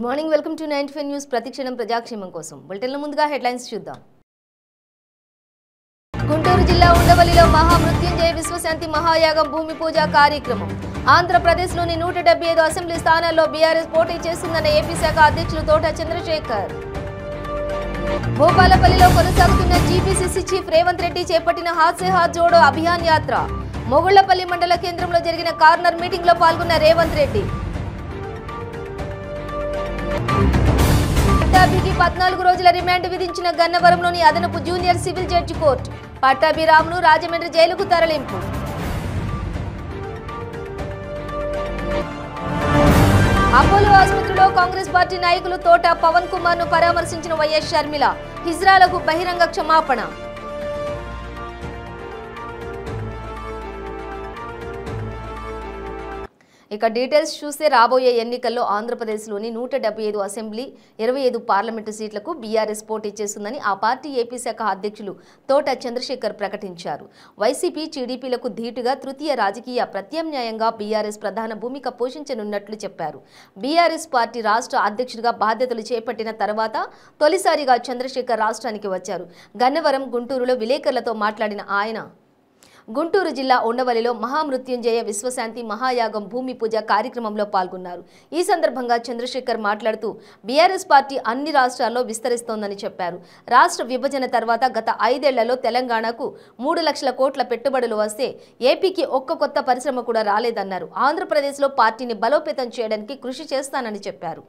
Morning welcome to ninety five news ప్రతిక్షణం ప్రజాక్షేమం కోసం బులెటిన్ల ముందుగా హెడ్లైన్స్ చూద్దాం గుంటూరు జిల్లా ఉండవల్లిలో మహామృత్యుంజయ విశ్వశాంతి మహాయాగం భూమి పూజ కార్యక్రమం ఆంధ్రప్రదేశ్లోని నూట డెబ్బై ఐదు అసెంబ్లీ స్థానాల్లో బీఆర్ఎస్ పోటీ చేస్తుందన్న ఏపీ శాఖ అధ్యక్షులు తోట చంద్రశేఖర్ భూపాలపల్లిలో కొనసాగుతున్న జీపీసీసీ చీఫ్ రేవంత్ రెడ్డి చేపట్టిన హాత్ సే హాత్ జోడో అభియాన్ యాత్ర మొగుళ్లపల్లి మండల కేంద్రంలో జరిగిన కార్నర్ మీటింగ్ లో పాల్గొన్న రేవంత్ రెడ్డి పట్టాభికి పద్నాలుగు రోజుల రిమాండ్ విధించిన గన్నవరంలోని అదనపు junior civil judge court Pattabhi రామును రాజమండ్రి జైలుకు తరలింపు అపోలో ఆసుపత్రిలో కాంగ్రెస్ పార్టీ నాయకులు తోట పవన్ కుమార్ ను పరామర్శించిన వైఎస్ షర్మిల హిజ్రాలకు బహిరంగ క్షమాపణ ఇక డీటెయిల్స్ చూస్తే రాబోయే ఎన్నికల్లో ఆంధ్రప్రదేశ్లోని నూట డెబ్బై ఐదు అసెంబ్లీ ఇరవై ఐదు పార్లమెంటు సీట్లకు బీఆర్ఎస్ పోటీ చేస్తుందని ఆ పార్టీ ఏపీ శాఖ అధ్యక్షులు తోట చంద్రశేఖర్ ప్రకటించారు వైసీపీ టీడీపీలకు ధీటుగా తృతీయ రాజకీయ ప్రత్యామ్నాయంగా బీఆర్ఎస్ ప్రధాన భూమిక పోషించనున్నట్లు చెప్పారు బీఆర్ఎస్ పార్టీ రాష్ట్ర అధ్యక్షుడిగా బాధ్యతలు చేపట్టిన తర్వాత తొలిసారిగా చంద్రశేఖర్ రాష్ట్రానికి వచ్చారు గన్నవరం గుంటూరులో విలేకరులతో మాట్లాడిన ఆయన గుంటూరు జిల్లా ఉండవల్లిలో మహామృత్యుంజయ విశ్వశాంతి మహాయాగం భూమి పూజ కార్యక్రమంలో పాల్గొన్నారు ఈ సందర్భంగా చంద్రశేఖర్ మాట్లాడుతూ బీఆర్ఎస్ పార్టీ అన్ని రాష్ట్రాల్లో విస్తరిస్తోందని చెప్పారు రాష్ట్ర విభజన తర్వాత గత ఐదేళ్లలో తెలంగాణకు మూడు లక్షల కోట్ల పెట్టుబడులు వస్తే ఏపీకి ఒక్క కొత్త పరిశ్రమ కూడా రాలేదన్నారు ఆంధ్రప్రదేశ్లో పార్టీని బలోపేతం చేయడానికి కృషి చేస్తానని చెప్పారు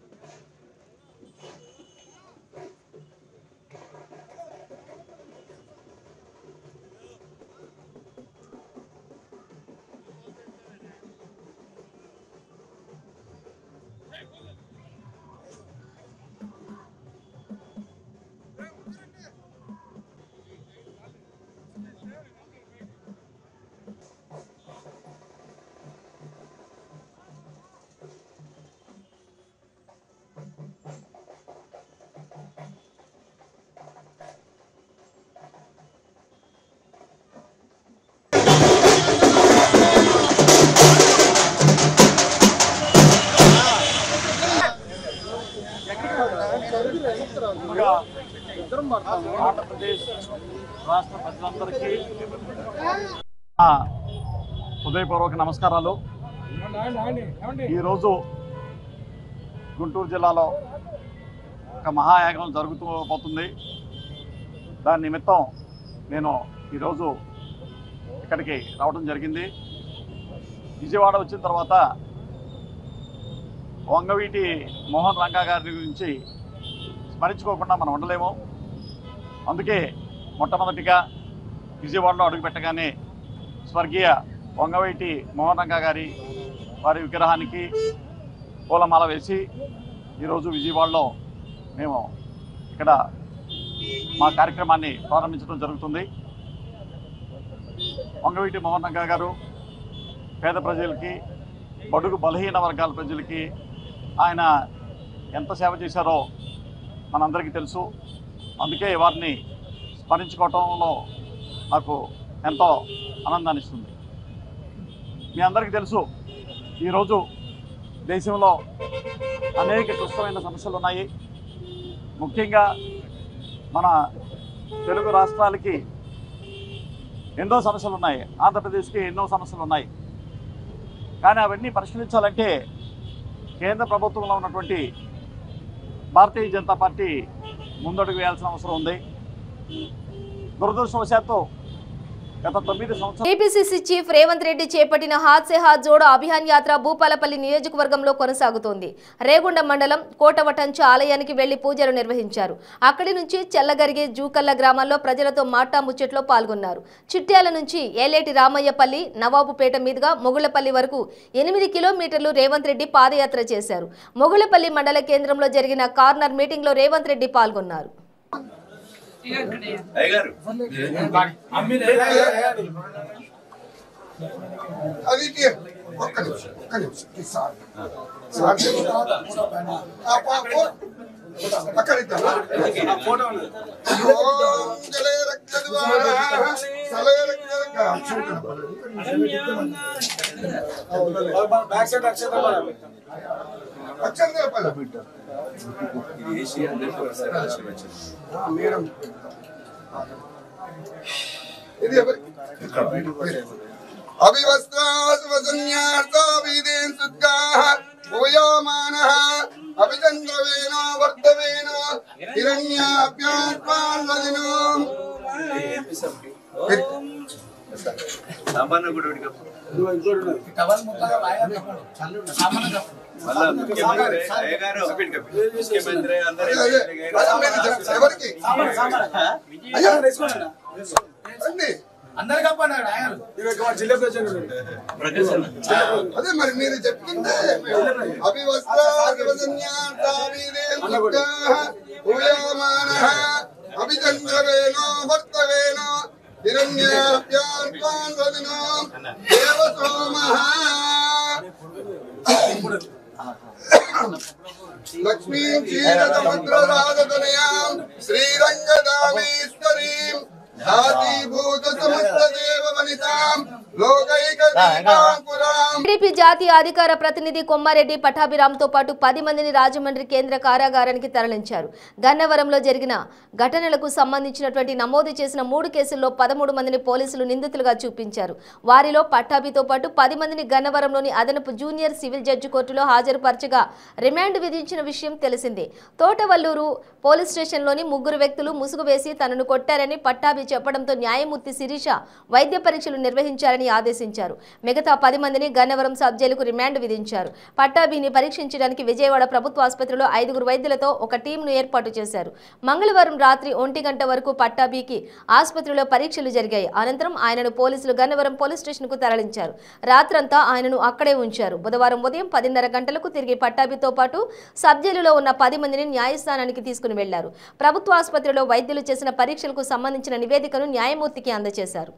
ముందుగా ఆంధ్రప్రదేశ్ రాష్ట్ర ప్రజలందరికీ నా హృదయపూర్వక నమస్కారాలు ఈరోజు గుంటూరు జిల్లాలో ఒక మహాయాగం జరుగుతూ పోతుంది దాని నిమిత్తం నేను ఈరోజు ఇక్కడికి రావడం జరిగింది విజయవాడ వచ్చిన తర్వాత వంగవీటి మోహన్ రంగా గారి గురించి స్మరించుకోకుండా మనం ఉండలేము అందుకే మొట్టమొదటిగా విజయవాడలో అడుగుపెట్టగానే స్వర్గీయ వంగవీటి మోహన్ రంగా గారి వారి విగ్రహానికి పూలమాల వేసి ఈరోజు విజయవాడలో మేము ఇక్కడ మా కార్యక్రమాన్ని ప్రారంభించడం జరుగుతుంది వంగవీటి మోహన్ రంగా గారు పేద ప్రజలకి బడుగు బలహీన వర్గాల ప్రజలకి ఆయన ఎంత సేవ చేశారో మనందరికీ తెలుసు అందుకే వారిని స్మరించుకోవటంలో నాకు ఎంతో ఆనందాన్ని ఇస్తుంది మీ అందరికీ తెలుసు ఈరోజు దేశంలో అనేక క్లిష్టమైన సమస్యలు ఉన్నాయి ముఖ్యంగా మన తెలుగు రాష్ట్రాలకి ఎన్నో సమస్యలు ఉన్నాయి ఆంధ్రప్రదేశ్కి ఎన్నో సమస్యలు ఉన్నాయి కానీ అవన్నీ పరిష్కరించాలంటే కేంద్ర ప్రభుత్వంలో ఉన్నటువంటి భారతీయ జనతా పార్టీ ముందడుగు వేయాల్సిన అవసరం ఉంది దురదృష్టవశాత్తు గత తొమ్మిది సంవత్సరాలు టీపీసీసీ చీఫ్ రేవంత్ రెడ్డి చేపట్టిన హాత్ సే హాత్ జోడో అభియాన్ యాత్ర భూపాలపల్లి నియోజకవర్గంలో కొనసాగుతోంది రేగుండ మండలం కోటవటంచు ఆలయానికి వెళ్లి పూజలు నిర్వహించారు అక్కడి నుంచి చెల్లగరిగే జూకల్ల గ్రామాల్లో ప్రజలతో మాటా ముచ్చట్లో పాల్గొన్నారు చిట్యాల నుంచి ఏలేటి రామయ్యపల్లి నవాబుపేట మీదుగా మొగుళ్లపల్లి వరకు ఎనిమిది కిలోమీటర్లు రేవంత్ రెడ్డి పాదయాత్ర చేశారు మొగుళ్లపల్లి మండల కేంద్రంలో జరిగిన కార్నర్ మీటింగ్లో రేవంత్ రెడ్డి పాల్గొన్నారు అయ్యగారు అది ఇటు. ఒక్క నిమిషం ఒక్క నిమిషం ఈ సార్ సార్ ఆ పా- పో- అక్కడ ఇద్దామా? ఓం జలయ రక్తద్వార సలయ రక్తద్వార. అక్షరం కనపడలేదు. బ్యాక్ సైడ్ అక్షత అక్షరం చెప్పాలి మేడం ఇది ఎవరి అభివస్త్రాసువసన్యార్థాభిదేన్ శుద్ధాః భూయమానః అభిచంద్రవేణ వర్ధవేన హిరణ్యాభ్యాత్మాన్వదినో సామాన్య కూడా ఉడిగా మళ్ళా ముఖ్యమంత్రి అయ్యగారు ముఖ్యమంత్రి అందరూ అదే, అదే మీరు చెప్ప- ఎవరికి అయ్యా రండి. అదే మరి మీరు చెప్తుంటే అభివస్త్రాభివసన్యార్థాభిదేన్ శుద్ధాః భూయమానః అభిచంద్రవేణ వర్ధవేన హిరణ్యాభ్యాత్మాన్వదినో దేవసోమః లక్ష్మీం క్షీరసముద్రరాజతనయాం శ్రీరంగదామేశ్వరీం జాతీభూత సమస్త దేవ వనితాం లోకైక దీపాంకురాం టీడీపీ జాతీయ అధికార ప్రతినిధి కొమ్మారెడ్డి పటాభిరామ్తో పాటు పది మందిని రాజమండ్రి కేంద్ర కారాగారానికి తరలించారు గన్నవరంలో జరిగిన ఘటనలకు సంబంధించినటువంటి నమోదు చేసిన మూడు కేసుల్లో పదమూడు మందిని పోలీసులు నిందితులుగా చూపించారు వారిలో పట్టాభితో పాటు పది మందిని గన్నవరంలోని అదనపు జూనియర్ సివిల్ జడ్జి కోర్టులో హాజరుపరచగా రిమాండ్ విధించిన విషయం తెలిసిందే తోటవల్లూరు పోలీస్ స్టేషన్లోని ముగ్గురు వ్యక్తులు ముసుగు వేసి తనను కొట్టారని పట్టాభి చెప్పడంతో న్యాయమూర్తి శిరీష వైద్య పరీక్షలు నిర్వహించాలని ఆదేశించారు మిగతా పది మందిని గన్నవరం సబ్ జైలుకు రిమాండ్ విధించారు పట్టాభిని పరీక్షించడానికి విజయవాడ ప్రభుత్వ ఆసుపత్రిలో ఐదుగురు వైద్యులతో ఒక టీంను ఏర్పాటు చేశారు మంగళవారం రాత్రి ఒంటి గంట వరకు పట్టాభికి ఆసుపత్రిలో పరీక్షలు జరిగాయి అనంతరం ఆయనను పోలీసులు గన్నవరం పోలీస్ స్టేషన్కు తరలించారు రాత్రంతా ఆయనను అక్కడే ఉంచారు బుధవారం ఉదయం పదిన్నర గంటలకు తిరిగి పట్టాభితో పాటు సబ్ జైలులో ఉన్న పది మందిని న్యాయస్థానానికి తీసుకుని వెళ్లారు ప్రభుత్వ ఆసుపత్రిలో వైద్యులు చేసిన పరీక్షలకు సంబంధించిన నివేదికను న్యాయమూర్తికి అందజేశారు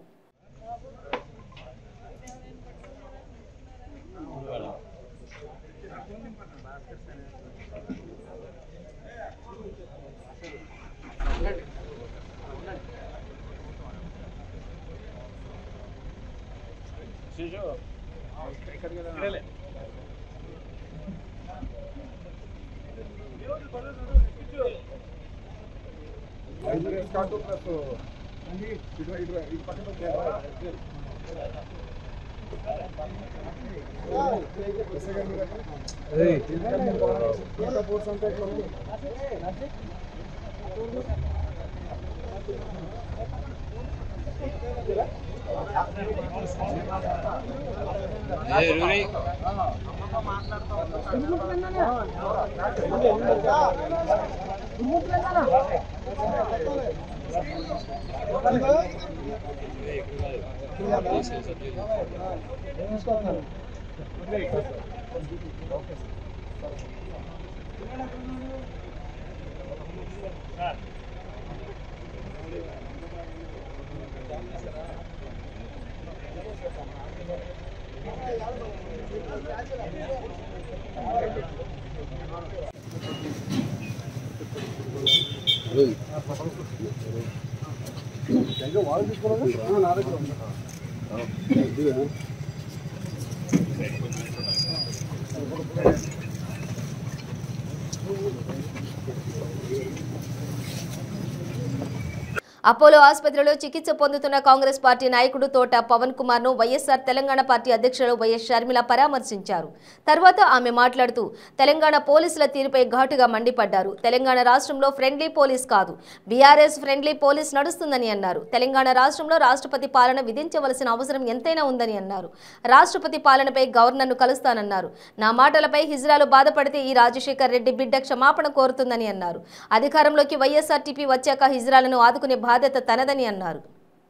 అపోలో ఆసుపత్రిలో చికిత్స పొందుతున్న కాంగ్రెస్ పార్టీ నాయకుడు తోట పవన్ కుమార్ ను వైఎస్ఆర్ తెలంగాణ పార్టీ అధ్యక్షులు వైఎస్ షర్మిల పరామర్శించారు తర్వాత ఆమె మాట్లాడుతూ తెలంగాణ పోలీసుల తీరుపై ఘాటుగా మండిపడ్డారు తెలంగాణ రాష్ట్రంలో ఫ్రెండ్లీ పోలీస్ కాదు బీఆర్ఎస్ ఫ్రెండ్లీ పోలీస్ నడుస్తుందని అన్నారు తెలంగాణ రాష్ట్రంలో రాష్ట్రపతి పాలన విధించవలసిన అవసరం ఎంతైనా ఉందని అన్నారు రాష్ట్రపతి పాలనపై గవర్నర్ను కలుస్తానన్నారు నా మాటలపై హిజ్రాలు బాధపడితే ఈ రాజశేఖర్ రెడ్డి బిడ్డ క్షమాపణ కోరుతుందని అన్నారు అధికారంలోకి వైఎస్ఆర్టీపీ వచ్చాక హిజ్రాలను ఆదుకునే బాధ్యత తనదని అన్నారు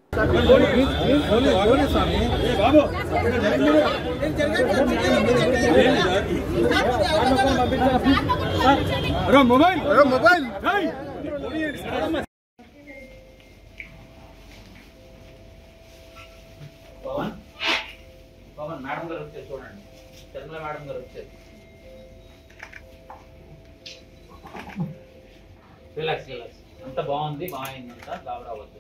పవన్ పవన్ మేడం గారు వచ్చారు చూడండి శర్మల మేడం గారు వచ్చారు రిలాక్స్ రిలాక్స్ అంత బాగుంది బాగుందంతా గాబరావద్దు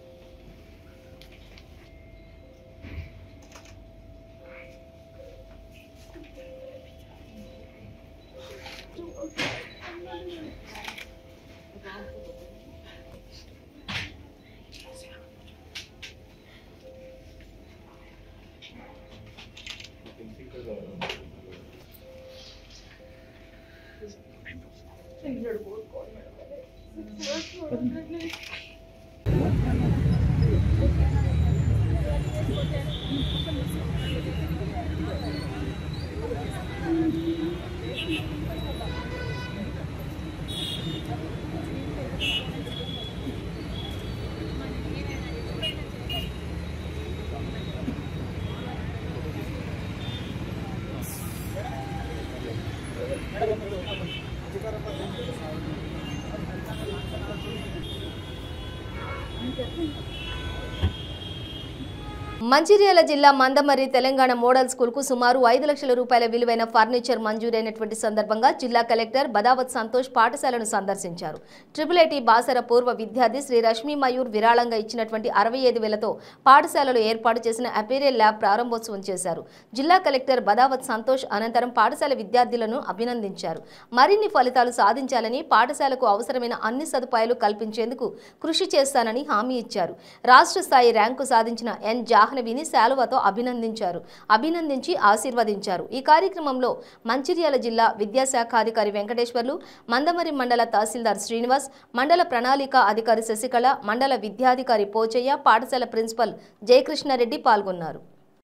మంచిర్యాల జిల్లా మందమర్రి తెలంగాణ మోడల్ స్కూల్కు సుమారు ఐదు లక్షల రూపాయల విలువైన ఫర్నిచర్ మంజూరైనటువంటి సందర్భంగా జిల్లా కలెక్టర్ బదావత్ సంతోష్ పాఠశాలను సందర్శించారు ట్రిపుల్ ఐటీ బాసర పూర్వ విద్యార్థి శ్రీ రష్మి మయూర్ విరాళంగా ఇచ్చినటువంటి అరవై ఐదు వేలతో పాఠశాలలో ఏర్పాటు చేసిన అపీరియల్ ల్యాబ్ ప్రారంభోత్సవం చేశారు జిల్లా కలెక్టర్ బదావత్ సంతోష్ అనంతరం పాఠశాల విద్యార్థులను అభినందించారు మరిన్ని ఫలితాలు సాధించాలని పాఠశాలకు అవసరమైన అన్ని సదుపాయాలు కల్పించేందుకు కృషి చేస్తానని హామీ ఇచ్చారు రాష్ట్ర స్థాయి ర్యాంకు సాధించిన ఎన్ జాహ్నవిని శాలువతో అభినందించారు అభినందించి ఆశీర్వదించారు ఈ కార్యక్రమంలో మంచిర్యాల జిల్లా విద్యాశాఖ అధికారి వెంకటేశ్వర్లు మందమరి మండల తహసీల్దార్ శ్రీనివాస్ మండల ప్రణాళిక అధికారి శశికళ మండల విద్యాధికారి పోచయ్య పాఠశాల ప్రిన్సిపల్ జయకృష్ణారెడ్డి పాల్గొన్నారు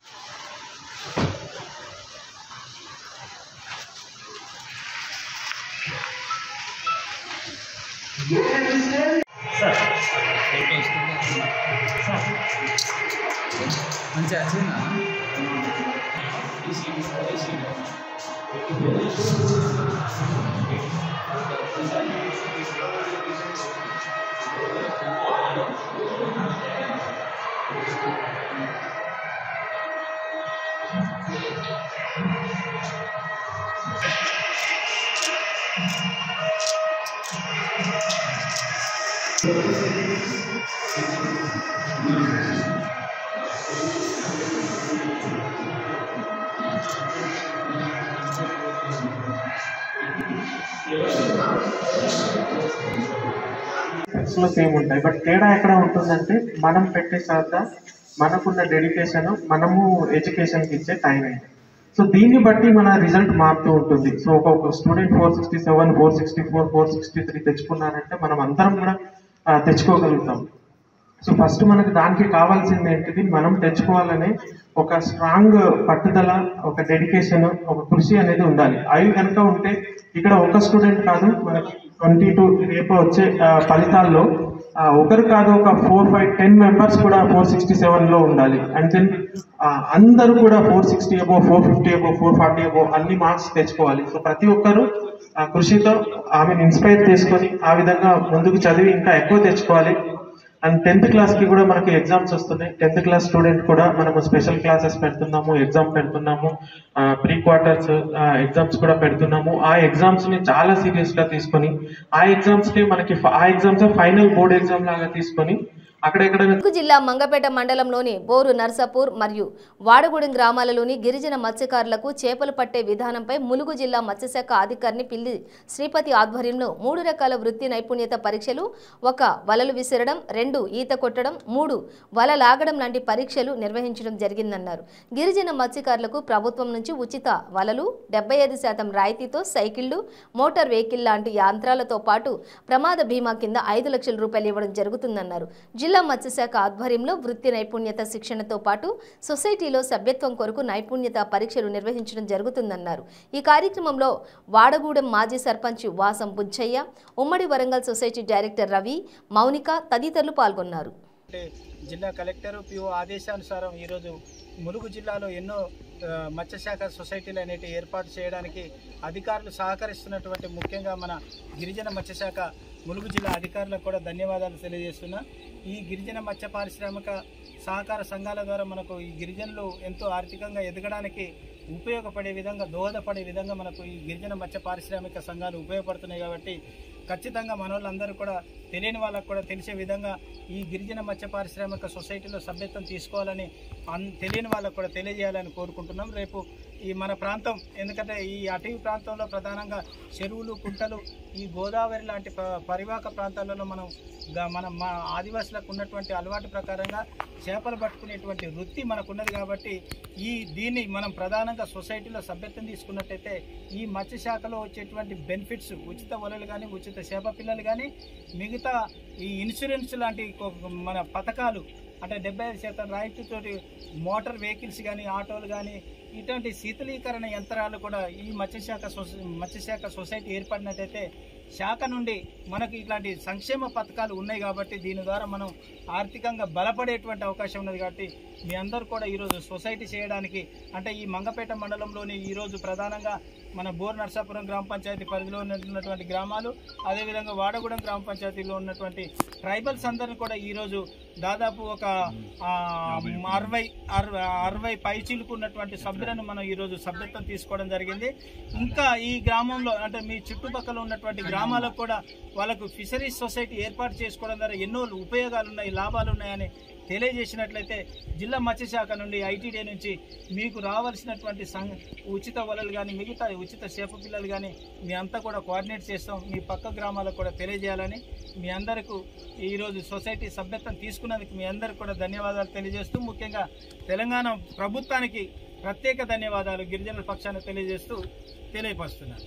మంచిగా వచ్చిందా లో సేమ్ ఉంటాయి బట్ తేడా ఎక్కడ ఉంటుందంటే మనం పెట్టే శ్రద్ధ మనకున్న డెడికేషన్ మనము ఎడ్యుకేషన్కి ఇచ్చే టైం సో దీన్ని బట్టి మన రిజల్ట్ మారుతూ ఉంటుంది సో ఒక student four sixty seven four sixty four four sixty three తెచ్చుకున్నారంటే మనం అందరం కూడా ఆ, తెచ్చుకోగలుగుతాం సో ఫస్ట్ మనకు దానికి కావాల్సింది ఏంటిది మనం తెచ్చుకోవాలనే ఒక స్ట్రాంగ్ పట్టుదల ఒక డెడికేషన్ ఒక కృషి అనేది ఉండాలి అవి కనుక ఉంటే ఇక్కడ ఒక స్టూడెంట్ కాదు మనకి ట్వంటీ టూ రేపు వచ్చే ఆ, ఫలితాల్లో ఆ, ఒకరు కాదు ఒక ఫోర్ ఫైవ్ టెన్ మెంబర్స్ కూడా ఫోర్ సిక్స్టీ సెవెన్లో ఉండాలి అండ్ దెన్ అందరూ కూడా four sixty above four fifty above four forty above అన్ని మార్క్స్ తెచ్చుకోవాలి సో ప్రతి ఒక్కరు ఆ కృషితో ఆమెను ఇన్స్పైర్ చేసుకొని ఆ విధంగా ముందుకు చదివి ఇంకా ఎక్కువ తెచ్చుకోవాలి అండ్ టెన్త్ క్లాస్ కి కూడా మనకి ఎగ్జామ్స్ వస్తున్నాయి టెన్త్ క్లాస్ స్టూడెంట్ కూడా మనము స్పెషల్ క్లాసెస్ పెడుతున్నాము ఎగ్జామ్ పెడుతున్నాము ప్రీ క్వార్టర్స్ ఎగ్జామ్స్ కూడా పెడుతున్నాము ఆ ఎగ్జామ్స్ ని చాలా సీరియస్ గా తీసుకొని ఆ ఎగ్జామ్స్ కి మనకి ఫ- ఆ ఎగ్జామ్స్ ఫైనల్ బోర్డ్ ఎగ్జామ్ లాగా తీసుకొని అక్కడెక్కడ ములుగు జిల్లా మంగపేట మండలంలోని బోరు నర్సాపూర్ మరియు వాడగూడెం గ్రామాలలోని గిరిజన మత్స్యకారులకు చేపలు పట్టే విధానంపై ములుగు జిల్లా మత్స్యశాఖ అధికారిని పిల్లి శ్రీపతి ఆధ్వర్యంలో మూడు రకాల వృత్తి నైపుణ్యత పరీక్షలు ఒక వలలు విసరడం రెండు ఈత కొట్టడం మూడు వల లాగడం లాంటి పరీక్షలు నిర్వహించడం జరిగిందన్నారు గిరిజన మత్స్యకారులకు ప్రభుత్వం నుంచి ఉచిత వలలు డెబ్బై ఐదు శాతం రాయితీతో సైకిళ్లు మోటార్ వెహికల్ లాంటి యంత్రాలతో పాటు ప్రమాద బీమా కింద ఐదు లక్షల రూపాయలు ఇవ్వడం జరుగుతుందన్నారు జిల్లా మత్స్యశాఖ ఆధ్వర్యంలో వృత్తి నైపుణ్యత శిక్షణతో పాటు సొసైటీలో సభ్యత్వం కొరకు నైపుణ్యత పరీక్షలు నిర్వహించడం జరుగుతుందన్నారు ఈ కార్యక్రమంలో వాడగూడెం మాజీ సర్పంచ్ వాసం బుజ్జయ్య ఉమ్మడి వరంగల్ సొసైటీ డైరెక్టర్ రవి మౌనిక తదితరులు పాల్గొన్నారు అంటే జిల్లా కలెక్టర్ పిఓ ఆదేశానుసారం ఈరోజు ములుగు జిల్లాలో ఎన్నో ఆ, మత్స్యశాఖ సొసైటీలు అనేవి ఏర్పాటు చేయడానికి అధికారులు సహకరిస్తున్నటువంటి ముఖ్యంగా మన గిరిజన మత్స్యశాఖ ములుగు జిల్లా అధికారులకు కూడా ధన్యవాదాలు తెలియజేస్తున్నా ఈ గిరిజన మత్స్య పారిశ్రామిక సహకార సంఘాల ద్వారా మనకు ఈ గిరిజనులు ఎంతో ఆర్థికంగా ఎదగడానికి ఉపయోగపడే విధంగా దోహదపడే విధంగా మనకు ఈ గిరిజన మత్స్య పారిశ్రామిక సంఘాలు ఉపయోగపడుతున్నాయి కాబట్టి ఖచ్చితంగా మన వాళ్ళందరూ కూడా తెలియని వాళ్ళకు కూడా తెలిసే విధంగా ఈ గిరిజన మత్స్య పారిశ్రామిక సొసైటీలో సభ్యత్వం తీసుకోవాలని అన్ తెలియని వాళ్ళకు కూడా తెలియజేయాలని కోరుకుంటున్నాం రేపు ఈ మన ప్రాంతం ఎందుకంటే ఈ అటవీ ప్రాంతంలో ప్రధానంగా చెరువులు కుంటలు ఈ గోదావరి లాంటి ప- పరివాహక ప్రాంతాలలో మనం గా- మనం మా ఆదివాసులకు ఉన్నటువంటి అలవాటు ప్రకారంగా చేపలు పట్టుకునేటువంటి వృత్తి మనకున్నది కాబట్టి ఈ దీన్ని మనం ప్రధానంగా సొసైటీలో సభ్యత్వం తీసుకున్నట్టయితే ఈ మత్స్య శాఖలో వచ్చేటువంటి బెనిఫిట్స్ ఉచిత వలలు కానీ ఉచిత చేప పిల్లలు కానీ మిగతా ఈ ఇన్సూరెన్స్ లాంటి కొ- మన పథకాలు అంటే డెబ్బై ఐదు శాతం రాయితీతోటి మోటార్ వెహికల్స్ కానీ ఆటోలు కానీ ఇటువంటి శీతలీకరణ యంత్రాలు కూడా ఈ మత్స్యశాఖ సొసై మత్స్యశాఖ సొసైటీ ఏర్పడినట్టయితే శాఖ నుండి మనకు ఇట్లాంటి సంక్షేమ పథకాలు ఉన్నాయి కాబట్టి దీని ద్వారా మనం ఆర్థికంగా బలపడేటువంటి అవకాశం ఉన్నది కాబట్టి మీ అందరూ కూడా ఈరోజు సొసైటీ చేయడానికి అంటే ఈ మంగపేట మండలంలోని ఈరోజు ప్రధానంగా మన బోర్ నర్సాపురం గ్రామ పంచాయతీ పరిధిలో ఉన్నటువంటి గ్రామాలు అదేవిధంగా వాడగూడెం గ్రామ పంచాయతీలో ఉన్నటువంటి ట్రైబల్స్ అందరిని కూడా ఈరోజు దాదాపు ఒక ఆ, అరవై అరవై అరవై పైచీలకు ఉన్నటువంటి సభ్యులను మనం ఈరోజు సభ్యత్వం తీసుకోవడం జరిగింది ఇంకా ఈ గ్రామంలో అంటే మీ చుట్టుపక్కల ఉన్నటువంటి గ్రామాలకు కూడా వాళ్ళకు ఫిషరీస్ సొసైటీ ఏర్పాటు చేసుకోవడం ద్వారా ఎన్నో ఉపయోగాలు ఉన్నాయి లాభాలు ఉన్నాయని తెలియజేసినట్లయితే జిల్లా మత్స్యశాఖ నుండి ఐటీడీ నుంచి మీకు రావాల్సినటువంటి సంఘ ఉచిత వలలు కానీ మిగతా ఉచిత చేప పిల్లలు కానీ మీ అంతా కూడా కోఆర్డినేట్ చేస్తాం మీ పక్క గ్రామాలకు కూడా తెలియజేయాలని మీ అందరికీ ఈరోజు సొసైటీ సభ్యత్వం తీసుకున్నందుకు మీ అందరికి కూడా ధన్యవాదాలు తెలియజేస్తూ ముఖ్యంగా తెలంగాణ ప్రభుత్వానికి ప్రత్యేక ధన్యవాదాలు గిరిజనుల పక్షాన తెలియజేస్తూ తెలియపరుస్తున్నాను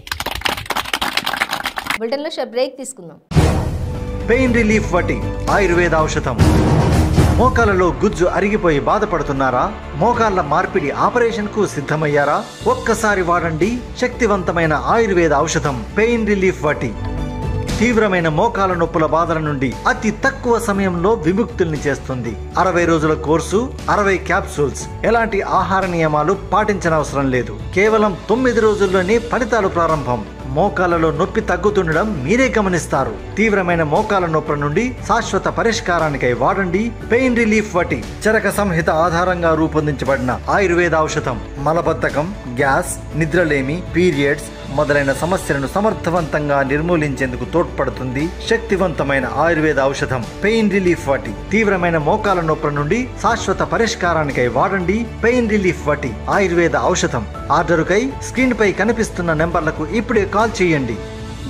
బులెటిన్లో షార్ట్ బ్రేక్ తీసుకుందాం పెయిన్ రిలీఫ్ వటి ఆయుర్వేద ఔషధం మోకాలలో గుజ్జు అరిగిపోయి బాధపడుతున్నారా మోకాళ్ల మార్పిడి ఆపరేషన్ కు సిద్ధమయ్యారా ఒక్కసారి వాడండి శక్తివంతమైన ఆయుర్వేద ఔషధం పెయిన్ రిలీఫ్ వటి తీవ్రమైన మోకాల నొప్పుల బాధల నుండి అతి తక్కువ సమయంలో విముక్తుల్ని చేస్తుంది అరవై రోజుల కోర్సు అరవై క్యాప్సూల్స్ ఎలాంటి ఆహార నియమాలు పాటించనవసరం లేదు కేవలం తొమ్మిది రోజుల్లోనే ఫలితాలు ప్రారంభం మోకాలలో నొప్పి తగ్గుతుండడం మీరే గమనిస్తారు తీవ్రమైన మోకాల నొప్పుల నుండి శాశ్వత పరిష్కారానికై వాడండి పెయిన్ రిలీఫ్ వటి చరక సంహిత ఆధారంగా రూపొందించబడిన ఆయుర్వేద ఔషధం మలబద్ధకం గ్యాస్ నిద్రలేమి పీరియడ్స్ మొదలైన సమస్యలను సమర్థవంతంగా నిర్మూలించేందుకు తోడ్పడుతుంది శక్తివంతమైన ఆయుర్వేద ఔషధం పెయిన్ రిలీఫ్ వాటి తీవ్రమైన మోకాల నొప్పుల నుండి శాశ్వత పరిష్కారానికై వాడండి పెయిన్ రిలీఫ్ వాటి ఆయుర్వేద ఔషధం ఆర్డరుకై స్క్రీన్ పై కనిపిస్తున్న నెంబర్లకు ఇప్పుడే కాల్ చేయండి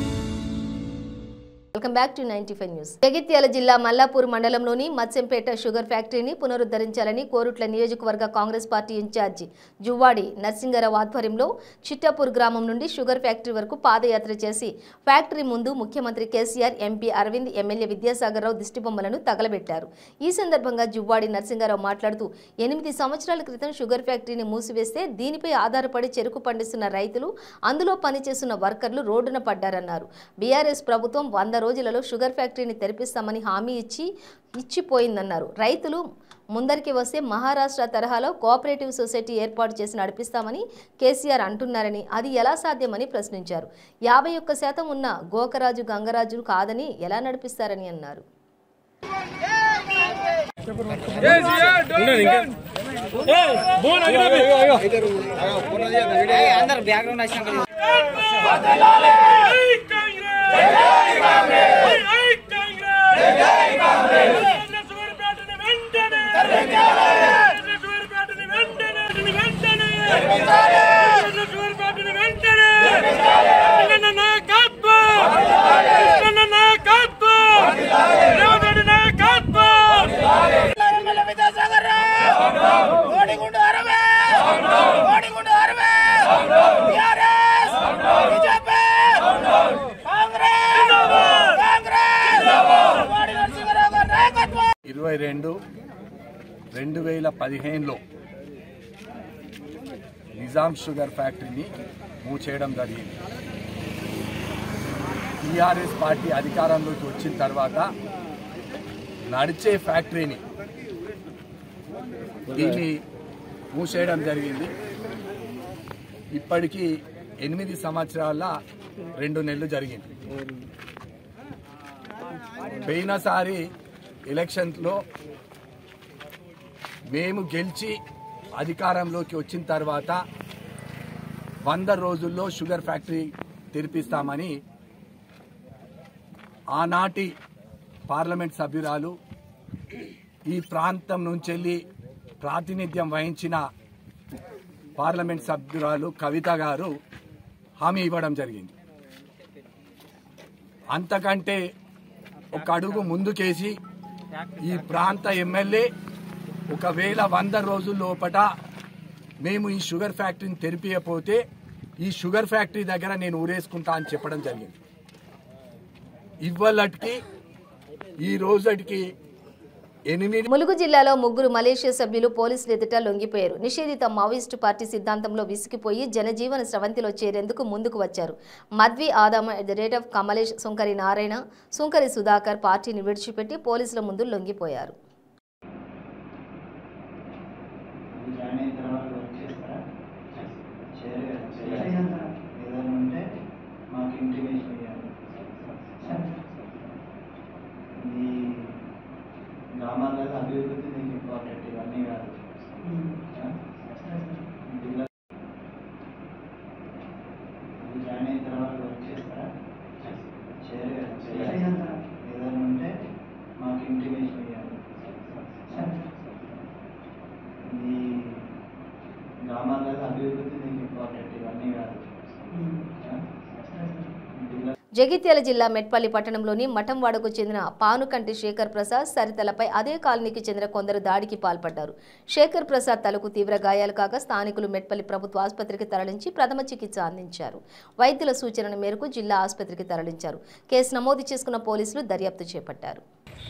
welcome back to ninety five news Jagtial జిల్లా మల్లాపూర్ మండలంలోని మత్స్యంపేట షుగర్ ఫ్యాక్టరీని పునరుద్ధరించాలని కోరుట్ల నియోజకవర్గ కాంగ్రెస్ పార్టీ ఇన్ఛార్జి జువ్వాడి నర్సింగరావు ఆధ్వర్యంలో చిట్టాపూర్ గ్రామం నుండి షుగర్ ఫ్యాక్టరీ వరకు పాదయాత్ర చేసి ఫ్యాక్టరీ ముందు ముఖ్యమంత్రి కేసీఆర్ ఎంపీ అరవింద్ ఎమ్మెల్యే విద్యాసాగర్ రావు దిష్టిబొమ్మలను తగలబెట్టారు ఈ సందర్భంగా జువ్వాడి నర్సింగరావు మాట్లాడుతూ ఎనిమిది సంవత్సరాల క్రితం షుగర్ ఫ్యాక్టరీని మూసివేస్తే దీనిపై ఆధారపడి చెరుకు పండిస్తున్న రైతులు అందులో పనిచేస్తున్న వర్కర్లు రోడ్డున పడ్డారన్నారు బీఆర్ఎస్ ప్రభుత్వం వంద రోజులలో షుగర్ ఫ్యాక్టరీని తెరిపిస్తామని హామీ ఇచ్చి ఇచ్చిపోయిందన్నారు రైతులు ముందరికి వస్తే మహారాష్ట్ర తరహాలో కోఆపరేటివ్ సొసైటీ ఏర్పాటు చేసి నడిపిస్తామని కేసీఆర్ అంటున్నారని అది ఎలా సాధ్యమని ప్రశ్నించారు యాభై ఒక్క శాతం ఉన్న గోకరాజు గంగరాజు కాదని ఎలా నడిపిస్తారని అన్నారు ఇరవై రెండు రెండు వేల పదిహేనులో నిజాం షుగర్ ఫ్యాక్టరీని మూవ్ చేయడం జరిగింది టీఆర్ఎస్ పార్టీ అధికారంలోకి వచ్చిన తర్వాత నడిచే ఫ్యాక్టరీని దీన్ని మూసేయడం జరిగింది ఇప్పటికీ ఎనిమిది సంవత్సరాల రెండు నెలలు జరిగింది పోయినసారి ఎలక్షన్లో మేము గెలిచి అధికారంలోకి వచ్చిన తర్వాత వంద రోజుల్లో షుగర్ ఫ్యాక్టరీ తెరిపిస్తామని ఆనాటి పార్లమెంట్ సభ్యురాలు ఈ ప్రాంతం నుంచి వెళ్ళి ప్రాతినిధ్యం వహించిన పార్లమెంట్ సభ్యురాలు కవిత గారు హామీ ఇవ్వడం జరిగింది అంతకంటే ఒక అడుగు ముందుకేసి ఈ ప్రాంత ఎమ్మెల్యే ఒకవేళ వంద రోజుల లోపట మేము ఈ షుగర్ ఫ్యాక్టరీని తెరిపియపోతే ఈ షుగర్ ఫ్యాక్టరీ దగ్గర నేను ఊరేసుకుంటా అని చెప్పడం జరిగింది ఇవ్వలటికి ఈ రోజుకి ఎనిమిది ములుగు జిల్లాలో ముగ్గురు మలేషియా సభ్యులు పోలీసులు ఎదుట లొంగిపోయారు నిషేధిత మావోయిస్టు పార్టీ సిద్ధాంతంలో విసిగిపోయి జనజీవన స్రవంతిలో చేరేందుకు ముందుకు వచ్చారు Madvi Adama at the rate of Kamlesh Sunkari Narayana సుంకరి సుధాకర్ పార్టీని విడిచిపెట్టి పోలీసుల ముందు లొంగిపోయారు జాయిన్ అయిన తర్వాత వర్క్ చేస్తారా చేయలేదు ఏదైనా ఉంటే మాకు ఇంటిమేషన్ ఇవ్వాలి ఈ గ్రామాలలో అభివృద్ధి మీకు ఇంపార్టెంట్ ఇవన్నీ కాదు జిల్లా ఇది జాయిన్ అయిన తర్వాత వర్క్ చేస్తారా చేయలేదు ఏదైనా ఉంటే మాకు ఇంటిమేషన్ ఇవ్వాలి ఈ గ్రామాలలో అభివృద్ధి మీకు ఇంపార్టెంట్ ఇవన్నీ కాదు జిల్లా జగిత్యాల జిల్లా మెట్పల్లి పట్టణంలోని మఠంవాడకు చెందిన పానుకంటి శేఖర్ ప్రసాద్ సరితలపై అదే కాలనీకి చెందిన కొందరు దాడికి పాల్పడ్డారు శేఖర్ ప్రసాద్ తలకు తీవ్ర గాయాలు కాగా స్థానికులు మెట్పల్లి ప్రభుత్వ ఆసుపత్రికి తరలించి ప్రథమ చికిత్స అందించారు వైద్యుల సూచనల మేరకు జిల్లా ఆసుపత్రికి తరలించారు కేసు నమోదు చేసుకున్న పోలీసులు దర్యాప్తు చేపట్టారు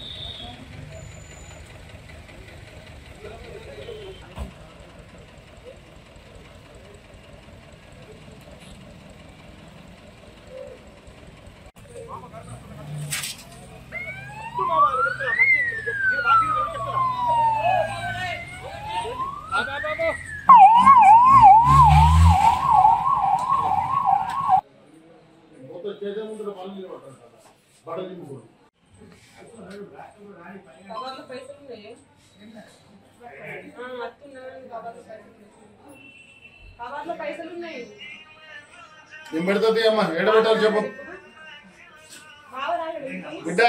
ఏం పెడుతుంది అమ్మా ఏడ పెట్టాలి చెప్పు బిడ్డ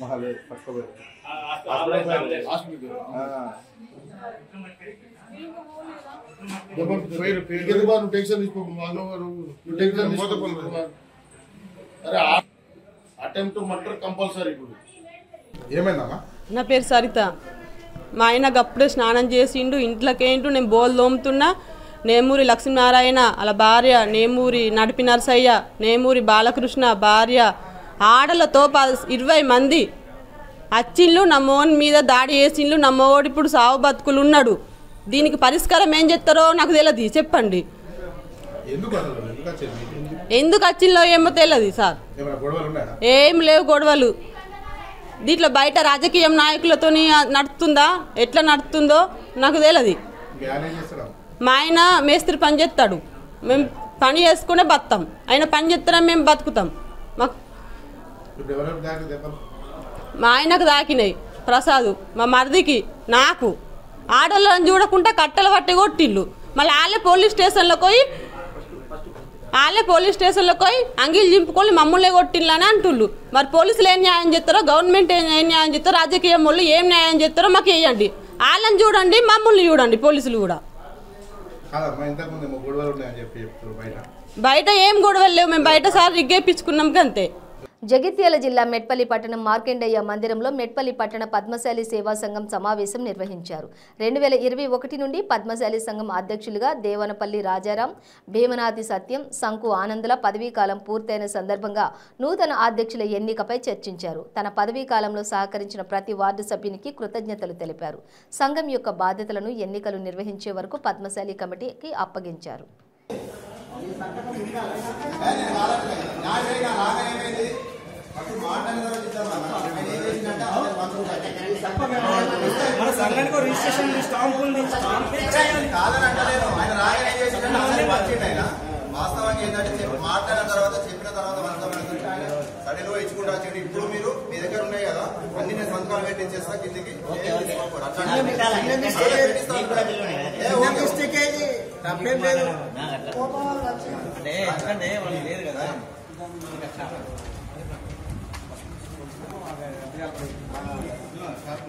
నువ్వు టెన్షన్ తీసుకోకు నువ్వు టెన్షన్ తీసుకోకు అరే అటెంప్ట్ మటర్ కంపల్సరీ ఇప్పుడు ఏమైందమ్మా నా పేరు సరిత మా ఆయన అప్పుడే స్నానం చేసిండు ఇంట్లోకేంటూ నేను బోల్ తోముతున్నా నేమూరి లక్ష్మీనారాయణ అలా భార్య నేమూరి నడిపి నరసయ్య నేమూరి బాలకృష్ణ భార్య ఆడలతో ప ఇరవై మంది అచ్చిళ్ళు నా మోన్ మీద దాడి చేసిండ్లు నా మోడు ఇప్పుడు సావు బతుకులు ఉన్నాడు దీనికి పరిష్కారం ఏం చేస్తారో నాకు తెలియదు చెప్పండి ఎందుకు అసలు ఎందుకు వచ్చేది మీటింగ్? ఎందుకు వచ్చిందో ఏమో తెలియదు సార్ ఏమైనా గొడవలు ఉన్నాయా ఏం లేవు గొడవలు దీంట్లో బయట రాజకీయం నాయకులతో నడుతుందా ఎట్లా నడుతుందో నాకు తెలియదు మీ ఆయన ఏం చేస్తాడు మా ఆయన మేస్త్రి పని చేస్తాడు మేము పని చేసుకునే బతాం ఆయన పని చేస్తారా మేము బతుకుతాం మాకు ఇప్పుడు ఎవరెవరు దాకా దెబ్బలు మా ఆయనకు దాకినాయి ప్రసాద్ మా మరిదికి నాకు ఆడోళ్ళని చూడకుండా కట్టెలు పట్టి కొట్టిళ్ళు మళ్ళీ వాళ్ళే పోలీస్ స్టేషన్లో పోయి వాళ్ళే పోలీస్ స్టేషన్లో పోయి అంగిలు చింపుకొని మమ్మల్ని కొట్టిళ్ళు అని అంటుళ్ళు మరి పోలీసులు ఏం న్యాయం చేస్తారో గవర్నమెంట్ ఏం ఏం న్యాయం చేస్తారో రాజకీయం వాళ్ళు ఏం న్యాయం చేస్తారో మాకు వేయండి వాళ్ళని చూడండి మమ్మల్ని చూడండి పోలీసులు కూడా కాదమ్మా ఇంతకుముందు ఏమో గొడవలు ఉన్నాయని చెప్పి చెప్తారు బయట బయట ఏం గొడవలు లేవు మేము బయట సార్ రిగ్గేపించుకున్నాం అంతే జగిత్యాల జిల్లా మెట్పల్లి పట్టణం మార్కండయ్య మందిరంలో మెట్పల్లి పట్టణ పద్మశాలి సేవా సంఘం సమావేశం నిర్వహించారు రెండు వేల ఇరవై ఒకటి నుండి పద్మశాలి సంఘం అధ్యక్షులుగా దేవనపల్లి రాజారాం భీమనాథి సత్యం శంకు ఆనందుల పదవీకాలం పూర్తయిన సందర్భంగా నూతన అధ్యక్షుల ఎన్నికపై చర్చించారు తన పదవీ కాలంలో సహకరించిన ప్రతి వార్డు సభ్యునికి కృతజ్ఞతలు తెలిపారు సంఘం యొక్క బాధ్యతలను ఎన్నికలు నిర్వహించే వరకు పద్మశాలి కమిటీకి అప్పగించారు మన సంఘానికి ఒక రిజిస్ట్రేషన్ స్టాంప్ ఉంది స్టాంప్ వాస్తవానికి ఏంటంటే చెప్పి మాట్లాడిన తర్వాత చెప్పిన తర్వాత మనతో సడలిలో ఇచ్చుకుంటా వచ్చి ఇప్పుడు మీరు మీ దగ్గర ఉన్నాయి కదా అన్ని నేను సంతకాలు పెట్టించేస్తా కిందికి ఏం తీసుకోకూడదు. అట్లా అట్లా పెట్టిస్తాను. ఏ, ఓకే. ఎందుకంటే వాళ్ళు లేదు కదా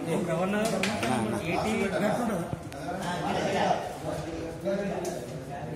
గవర్నర్ ఏటీ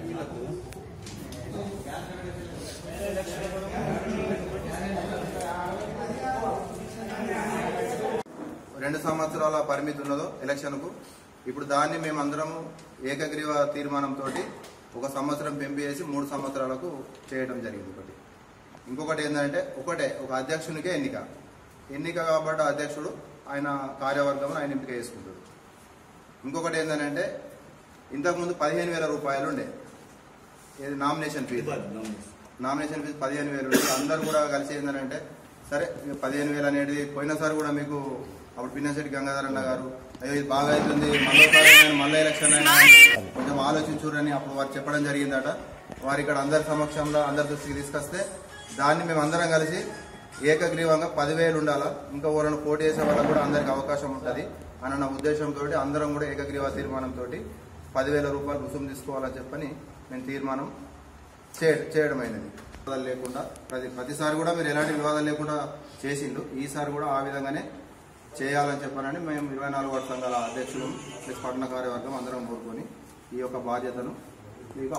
రెండు సంవత్సరాల పరిమితి ఉన్నదో ఎలక్షన్కు ఇప్పుడు దాన్ని మేము అందరము ఏకగ్రీవ తీర్మానంతో ఒక సంవత్సరం పెంపు చేసి మూడు సంవత్సరాలకు చేయడం జరిగింది ఒకటి ఇంకొకటి ఏంటంటే ఒకటే ఒక అధ్యక్షునికే ఎన్నిక ఎన్నిక కాబట్టి ఆ అధ్యక్షుడు ఆయన కార్యవర్గం ఆయన ఎంపిక చేసుకుంటాడు ఇంకొకటి ఏంటంటే ఇంతకుముందు పదిహేను వేల రూపాయలు ఉండే ఏది నామినేషన్ ఫీజు నామినేషన్ ఫీజు పదిహేను వేలు ఉండే అందరు కూడా కలిసి ఏంటంటే సరే ఇక పదిహేను వేలు అనేది పోయినసారి కూడా మీకు అప్పుడు పిన్నశెట్టి గంగాధర్ అన్న గారు అయ్యో ఇది బాగా అవుతుంది మళ్ళీసారి అయినా, మళ్ళీ ఎలక్షన్ అయినా కొంచెం ఆలోచించురని అప్పుడు వారు చెప్పడం జరిగిందట వారు ఇక్కడ అందరి సమక్షంలో అందరి దృష్టికి తీసుకొస్తే దాన్ని మేము అందరం కలిసి ఏకగ్రీవంగా పదివేలు ఉండాలా ఇంకా ఎవరైనా పోటీ చేసే వాళ్ళకు కూడా అందరికి అవకాశం ఉంటుంది అని అన్న ఉద్దేశంతో అందరం కూడా ఏకగ్రీవ తీర్మానంతో పదివేల రూపాయలు రుసుము తీసుకోవాలని చెప్పని మేము తీర్మానం చే- చేయడం అయినది వివాదాలు లేకుండా ప్రతి ప్రతిసారి కూడా మీరు ఎలాంటి వివాదాలు లేకుండా చేసిండు ఈసారి కూడా ఆ విధంగానే చేయాలని చెప్పానని మేము ఇరవై నాలుగు వార్డు సంఘాల అధ్యక్షులు ప్లస్ పట్టణ కార్యవర్గం అందరం కోరుకొని ఈ యొక్క బాధ్యతను మీకు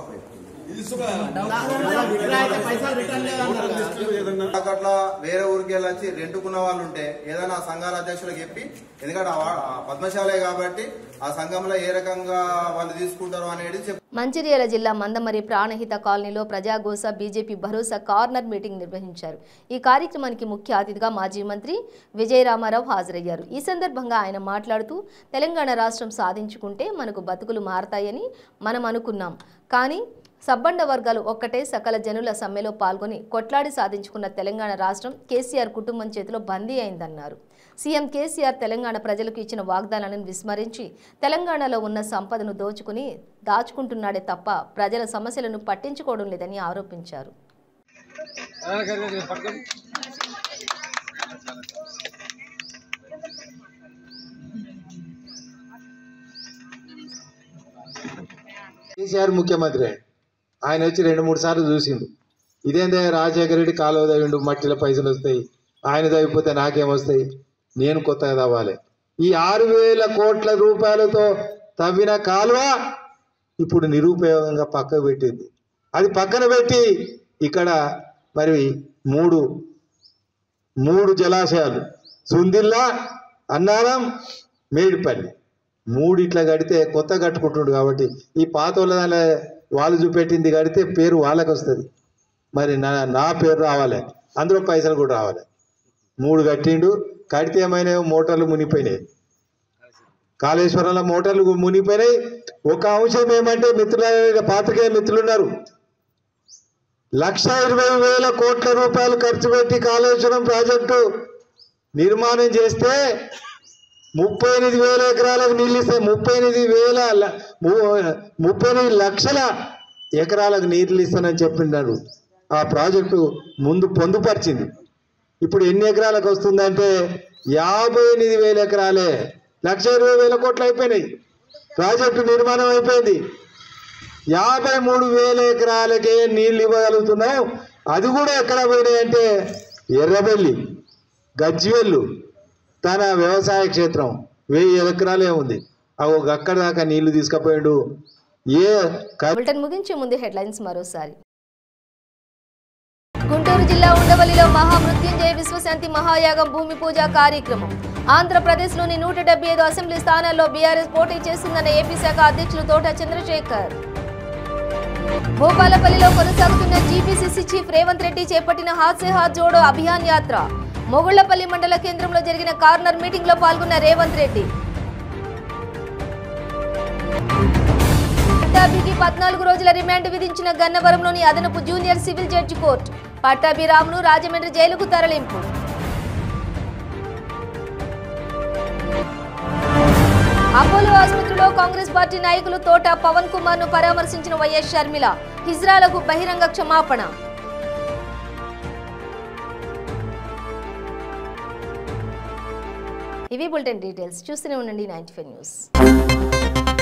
అప్పగిస్తున్నాం అట్లా వేరే ఊరికి వెళ్ళొచ్చి రెంటుకున్న వాళ్ళు ఉంటే ఏదైనా ఆ సంఘాల అధ్యక్షులకు చెప్పి ఎందుకంటే ఆ వా- ఆ పద్మశాలే కాబట్టి ఆ సంఘంలో ఏ రకంగా వాళ్ళు తీసుకుంటారో అనేది చెప్పి మంచిర్యాల జిల్లా మందమరి ప్రాణహిత కాలనీలో Praja Gosa BJP Bharosa corner meeting నిర్వహించారు ఈ కార్యక్రమానికి ముఖ్య అతిథిగా మాజీ మంత్రి విజయరామారావు హాజరయ్యారు ఈ సందర్భంగా ఆయన మాట్లాడుతూ తెలంగాణ రాష్ట్రం సాధించుకుంటే మనకు బతుకులు మారతాయని మనం అనుకున్నాం కానీ సబ్బండ వర్గాలు ఒక్కటే సకల జనుల సమ్మెలో పాల్గొని కొట్లాడి సాధించుకున్న తెలంగాణ రాష్ట్రం కేసీఆర్ కుటుంబం చేతిలో బందీ అయిందన్నారు సీఎం కేసీఆర్ తెలంగాణ ప్రజలకు ఇచ్చిన వాగ్దానాలను విస్మరించి తెలంగాణలో ఉన్న సంపదను దోచుకుని దాచుకుంటున్నాడే తప్ప ప్రజల సమస్యలను పట్టించుకోవడం లేదని ఆరోపించారు కేసీఆర్ ముఖ్యమంత్రి అయ్యిండు. ఆయన వచ్చి రెండు మూడు సార్లు చూసిండు ఇదేందే రాజశేఖర రెడ్డి కాలువ తవ్విండు మట్టిలో పైసలు వస్తాయి ఆయన తవ్విపోతే నాకేమొస్తాయి నేను కొత్తగా తవ్వాలి ఈ ఆరు వేల కోట్ల రూపాయలతో తవ్విన కాలువ ఇప్పుడు నిరుపయోగంగా పక్కకు పెట్టింది అది పక్కన పెట్టి ఇక్కడ మరి మూడు మూడు జలాశయాలు సుందిల్లా అన్నారం మేడిపల్లి మూడు ఇట్లా కడితే కొత్త కట్టుకుంటుండు కాబట్టి ఈ పాత వాళ్ళ దానిలో వాళ్ళు చూపెట్టింది కడితే పేరు వాళ్ళకి వస్తుంది మరి నా నా పేరు రావాలి అందులో పైసలు కూడా రావాలి మూడు కట్టిండు కడితే ఏమైనా మోటార్లు మునిగిపోయినాయి కాళేశ్వరంలో మోటార్లు మునిగిపోయినాయి ఒక అంశం ఏమంటే మిత్రుల పాత్రికేయ మిత్రులు ఉన్నారు లక్ష ఇరవై వేల కోట్ల రూపాయలు ఖర్చు పెట్టి కాళేశ్వరం ప్రాజెక్టు నిర్మాణం చేస్తే ముప్పై ఎనిమిది వేల ఎకరాలకు నీళ్ళు ఇస్తే ముప్పై ఎనిమిది వేల ల- ము- ముప్పై ఎనిమిది లక్షల ఎకరాలకు నీళ్ళు ఇస్తానని చెప్పిండాడు ఆ ప్రాజెక్టు ముందు పొందుపరిచింది ఇప్పుడు ఎన్ని ఎకరాలకు వస్తుందంటే యాభై ఎనిమిది వేల ఎకరాలే లక్ష ఇరవై వేల కోట్లు అయిపోయినాయి ప్రాజెక్టు నిర్మాణం అయిపోయింది యాభై మూడు వేల ఎకరాలకే నీళ్ళు ఇవ్వగలుగుతున్నాం అది కూడా ఎక్కడ పోయినాయి అంటే ఎర్రబెల్లి గజ్జివెల్లు తన వ్యవసాయ క్షేత్రం వెయ్యి ఎకరాలే ఉంది అవి అక్కడ దాకా నీళ్లు తీసుకుపోయాడు ఏ క- బులెటిన్ ముగించే ముందు హెడ్లైన్స్ మరోసారి గుంటూరు జిల్లా ఉండవల్లిలో మహామృత్యుంజయ విశ్వశాంతి మహాయాగం భూమి పూజ కార్యక్రమం ఆంధ్రప్రదేశ్లోని నూట డెబ్బై ఐదు అసెంబ్లీ స్థానాల్లో బీఆర్ఎస్ పోటీ చేస్తుందన్న ఏపీ శాఖ అధ్యక్షులు తోట చంద్రశేఖర్ భూపాలపల్లిలో కొనసాగుతున్న జీపీసీసీ చీఫ్ రేవంత్ రెడ్డి చేపట్టిన హాత్ సే హాత్ జోడో అభియాన్ యాత్ర మొగుళ్లపల్లి మండల కేంద్రంలో జరిగిన కార్నర్ మీటింగ్ లో పాల్గొన్న రేవంత్ రెడ్డి పట్టాభికి పద్నాలుగు రోజుల రిమాండ్ విధించిన గన్నవరంలోని అదనపు junior civil judge court Pattabhi రామును రాజమండ్రి జైలుకు తరలింపు అపోలో ఆసుపత్రిలో కాంగ్రెస్ పార్టీ నాయకులు తోట పవన్ కుమార్ ను పరామర్శించిన వైఎస్ షర్మిల హిజ్రాలకు బహిరంగ క్షమాపణ ఇవి బులెటిన్ డీటెయిల్స్ చూస్తూనే ఉండండి నైన్టీ న్యూస్